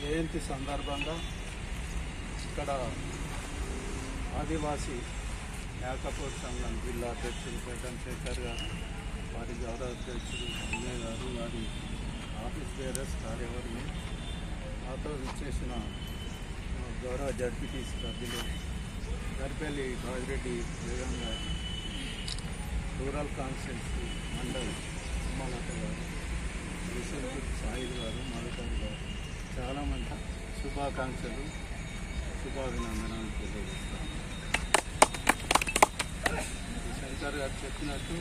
జయంతి సందర్భంగా ఇక్కడ ఆదివాసీ మేకపోర్ సంఘం జిల్లా అధ్యక్షులు ప్రకాశ్ శేఖర్ గారు వారి గౌరవ అధ్యక్షులు అన్నయ్య గారు వారి ఆఫీస్ బేరర్స్ కార్యవర్ని నాతో విచ్చేసిన ఆ, గౌరవ జడ్పీటీ సభ్యులు గరిపల్లి బాజిరెడ్డి బేగం గారు రూరల్ కాన్స్టిట్యున్సీ మండల్ ఉమాలత గారు రిసెంట్ సాయిల్ గారు మధుకర్ గారు చాలామంది శుభాకాంక్షలు శుభాభినందనాలు తెలియజేస్తాను శంకర్ గారు చెప్పినట్టు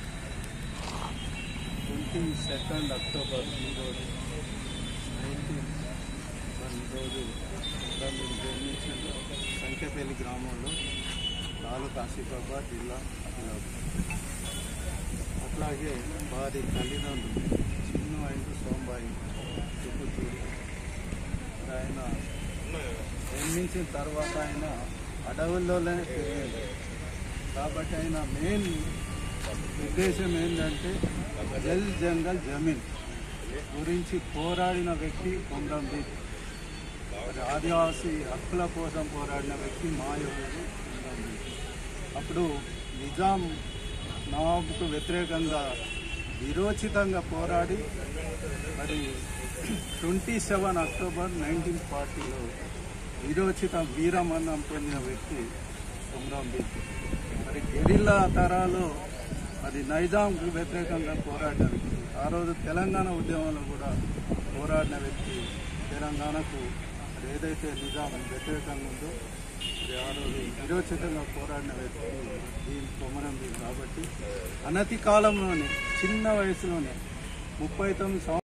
ట్వంటీ సెకండ్ అక్టోబర్ ఈరోజు నైన్టీన్ వన్ రోజు కూడా మీరు జన్మించిన సంఖ్యపల్లి గ్రామంలో తాలూకా ఆసిఫాబాద్ జిల్లా ఆదిలాబాద్ అట్లాగే వారి తల్లిదండ్రులు చిన్న ఆయన సోంబాయి చుక్కుచూరి ఆయన జన్మించిన తర్వాత ఆయన అడవుల్లోనే పెరిగింది కాబట్టి ఆయన మెయిన్ ఉద్దేశం ఏంటంటే జల్ జంగల్ జమీన్ గురించి పోరాడిన వ్యక్తి కొండం బీచ్ మరి ఆదివాసీ హక్కుల కోసం పోరాడిన వ్యక్తి మాయోగుడు కొండం బీచ్ అప్పుడు నిజాం నవాబుకు వ్యతిరేకంగా విరోచితంగా పోరాడి మరి ట్వంటీ సెవెన్ అక్టోబర్ నైన్టీన్ ఫార్టీలో విరోచిత వీరమరణం పొందిన వ్యక్తి కుమ్రాం బీచ్ మరి గెరిల్లా తరాలో అది నైజాంకు వ్యతిరేకంగా పోరాడిన వ్యక్తి ఆ రోజు తెలంగాణ ఉద్యమంలో కూడా పోరాడిన వ్యక్తి తెలంగాణకు మరి ఏదైతే నిజాం వ్యతిరేకంగా ఉందో మరి ఆ రోజు విరోచితంగా పోరాడిన వ్యక్తి దీని కొమరం భీమ్ కాబట్టి అనతి కాలంలోనే చిన్న వయసులోనే ముప్పై తొమ్మిది సంవత్సరాలు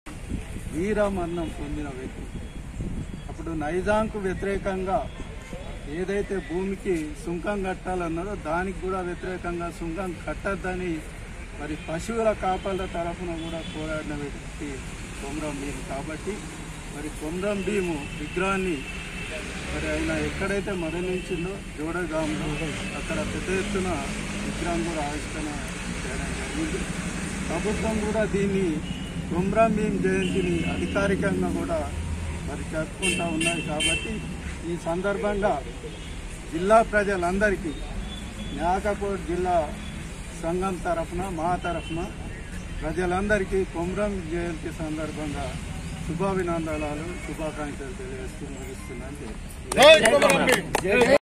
వీరమరణం పొందిన వ్యక్తి అప్పుడు నైజాంకు వ్యతిరేకంగా ఏదైతే భూమికి సుంకం కట్టాలన్నారో దానికి కూడా వ్యతిరేకంగా సుంకం కట్టద్దని మరి పశువుల కాపల తరఫున కూడా పోరాడిన వ్యక్తి కొమరం భీము కాబట్టి మరి కొమరం భీము విగ్రహాన్ని మరి ఆయన ఎక్కడైతే మరణించిందో జోడగాంలో అక్కడ పెద్ద ఎత్తున విగ్రహం కూడా ఆవిష్కరణ చేయడం జరిగింది ప్రభుత్వం కూడా దీన్ని కొమరం భీం జయంతిని అధికారికంగా కూడా మరి జరుపుకుంటా ఉన్నాయి కాబట్టి ఈ సందర్భంగా జిల్లా ప్రజలందరికీ నాగపూర్ జిల్లా సంఘం తరఫున మా తరఫున ప్రజలందరికీ కొమరం జయంతి సందర్భంగా శుభాభినందనాలు శుభాకాంక్షలు తెలియజేస్తూ ముగిస్తున్నాను